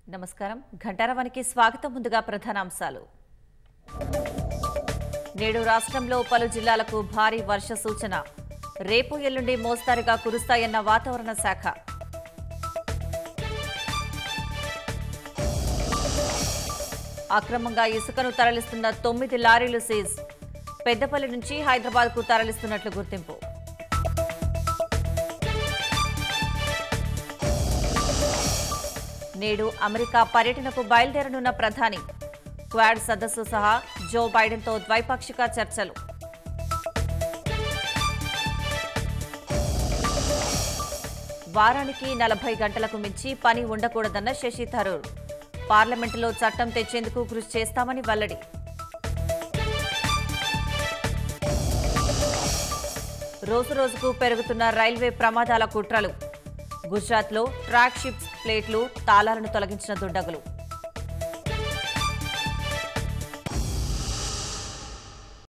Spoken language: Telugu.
నమస్కారం ఘంటారవానికి స్వాగతం ముందుగా ప్రధానాంశాలు నేడు రాష్ట్రంలో పలు జిల్లాలకు భారీ వర్ష సూచన రేపు ఎల్లుండి మోస్తారుగా కురుస్తాయన్న వాతావరణ శాఖ అక్రమంగా ఇసుకను తరలిస్తున్న తొమ్మిది లారీలు సీజ్ పెద్దపల్లి నుంచి హైదరాబాద్కు తరలిస్తున్నట్లు గుర్తింపు నేడు అమెరికా పర్యటనకు బయలుదేరనున్న ప్రధాని క్వాడ్ సదస్సు సహా జో బైడెన్తో ద్వైపాక్షిక చర్చలు వారానికి నలభై గంటలకు మించి పని ఉండకూడదన్న శశి థరూర్ పార్లమెంటులో చట్టం తెచ్చేందుకు కృషి చేస్తామని వెల్లడి రోజురోజుకు పెరుగుతున్న రైల్వే ప్రమాదాల కుట్రలు గుజరాత్లో ట్రాక్ షిప్స్ ప్లేట్లు తాళాలను తొలగించిన దుండగులు